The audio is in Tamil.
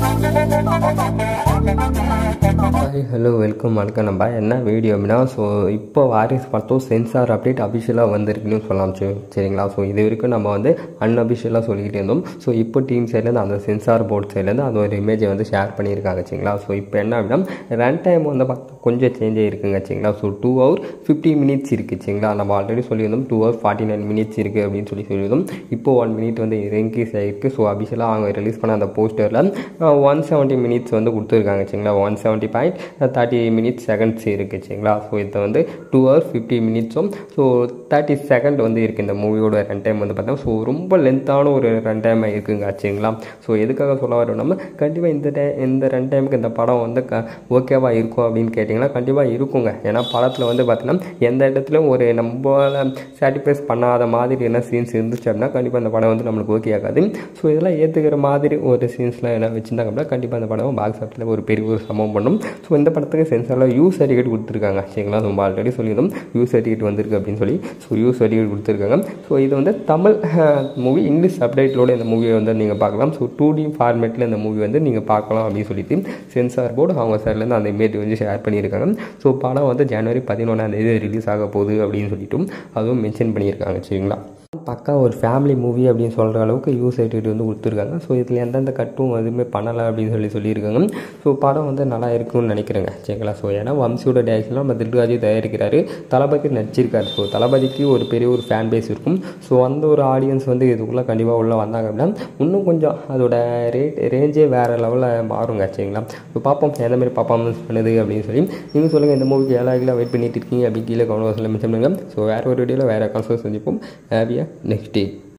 ஹாய் ஹலோ வெல்கம் வணக்கம் நம்ம என்ன வீடியோ அப்படின்னா ஸோ இப்போ வாரிஸ் பார்த்தோம் சென்சார் அப்டேட் அபிஷியலாக வந்திருக்குன்னு சொல்லலாம் சரி சரிங்களா ஸோ இது வரைக்கும் நம்ம வந்து அன்அபிஷியலாக சொல்லிக்கிட்டு இருந்தோம் ஸோ இப்போ டீம் சைட்லேருந்து அந்த சென்சார் போர்ட் சைட்லேருந்து அது ஒரு இமேஜை வந்து ஷேர் பண்ணியிருக்காங்க சரிங்களா ஸோ இப்போ என்ன அப்படின்னா ரன் டைம் வந்து பார்த்தா கொஞ்சம் சேஞ்ச் ஆகிருக்குங்க சரிங்களா so two hour fifty minutes இருக்குது சரிங்களா நம்ம ஆல்ரெடி சொல்லியிருந்தோம் two hour forty nine minutes இருக்குது அப்படின்னு சொல்லி சொல்லியிருந்தோம் இப்போ ஒன் மினிட் வந்து இன்க்ரீஸ் ஆகிருக்கு ஸோ அபிஷியலாக அவங்க ரிலீஸ் பண்ண அந்த போஸ்டரில் ஒன் செவன்ட்டி மினிட்ஸ் வந்து கொடுத்துருக்காங்க சரிங்களா one seventy point thirty minutes seconds இருக்குது சரிங்களா ஸோ இதை வந்து டூ ஹவர் ஃபிஃப்டி மினிட்ஸும் ஸோ தேர்ட்டி செகண்ட் வந்து இருக்குது இந்த மூவியோட ரன் டைம் வந்து பார்த்தா ஸோ ரொம்ப லென்த்தான ஒரு ரன் டைம் இருக்குங்க சரிங்களா ஸோ எதுக்காக சொல்ல வரோம் நம்ம கண்டிப்பாக இந்த டை இந்த ரன் டைமுக்கு இந்த படம் வந்து க ஓகேவா இருக்கும் அப்படின்னு கேட்டிங்கன்னா கண்டிப்பாக இருக்குங்க ஏன்னா படத்தில் வந்து பார்த்தீங்கன்னா எந்த இடத்துலையும் ஒரு நம்மளால சாட்டிஸ்ஃபைஸ் பண்ணாத மாதிரி என்ன சீன்ஸ் இருந்துச்சு அப்படின்னா கண்டிப்பாக அந்த படம் வந்து நம்மளுக்கு ஓகே ஆகாது ஸோ இதெல்லாம் ஏற்றுக்கிற மாதிரி ஒரு சீன்ஸ்லாம் என்ன வச்சுருந்தாங்க அப்படின்னா கண்டிப்பாக அந்த படம் பாக்ஸ் ஆஃபீஸில் ஒரு பெரிய ஒரு சம்பவம் பண்ணும் ஸோ இந்த படத்துக்கு சென்சாரில் யூ சர்டிஃபிகேட் கொடுத்துருக்காங்க சரிங்களா நம்ம ஆல்ரெடி சொல்லியிருந்தோம் யூ சர்டிஃபிகேட் வந்திருக்கு அப்படின்னு சொல்லி ஸோ யூ சர்டிஃபிகேட் கொடுத்துருக்காங்க ஸோ இது வந்து தமிழ் மூவி இங்கிலீஷ் சப்டைட்டிலோட இந்த மூவியை வந்து நீங்கள் பார்க்கலாம் ஸோ டூ டி ஃபார்மேட்டில் இந்த மூவி வந்து நீங்கள் பார்க்கலாம் அப்படின்னு சொல்லிட்டு சென்சார் போர்டு அவங்க சைட்லேருந்து அந்த இமேஜ் வந்து ஷேர் பண்ணியிருக்காங்க ஸோ படம் வந்து ஜனவரி பதினொன்றாம் தேதி ரிலீஸ் ஆக போகுது அப்படின்னு சொல்லிட்டும் அதுவும் மென்ஷன் பண்ணியிருக்காங்க சரிங்களா பக்கா ஒரு ஃபேமிலி மூவி அப்படின்னு சொல்கிற அளவுக்கு யூஸ் சர்டிஃபிகேட் வந்து கொடுத்துருக்காங்க ஸோ இதில் எந்தெந்த கட்டும் எதுவுமே பண்ணலை அப்படின்னு சொல்லி சொல்லியிருக்காங்க ஸோ படம் வந்து நல்லா இருக்கும்னு நினைக்கிறேங்க சரிங்களா ஸோ ஏன்னா வம்சியோட டேரக்ஷனில் நம்ம தில்ராஜி தயாரிக்கிறாரு தளபதி நடிச்சிருக்காரு ஸோ தளபதிக்கு ஒரு பெரிய ஒரு ஃபேன் பேஸ் இருக்கும் ஸோ அந்த ஒரு ஆடியன்ஸ் வந்து இதுக்குள்ளே கண்டிப்பாக உள்ளே வந்தாங்க அப்படின்னா இன்னும் கொஞ்சம் அதோட ரேட் ரேஞ்சே வேறு லெவலில் மாறுங்க சரிங்களா ஸோ பார்ப்போம் எந்த மாதிரி பர்ஃபார்மன்ஸ் பண்ணுது அப்படின்னு சொல்லி நீங்கள் சொல்லுங்கள் இந்த மூவிக்கு ஏழாயிரம் வெயிட் பண்ணிட்டு இருக்கீங்க அப்படி கீழே கவனம் மென்ஷன் பண்ணுங்கள் ஸோ வேறு ஒரு வீடியோவில் வேறு கான்சர்ட் செஞ்சுப்போம் ஹேவியாக நெக்ஸ்ட் டே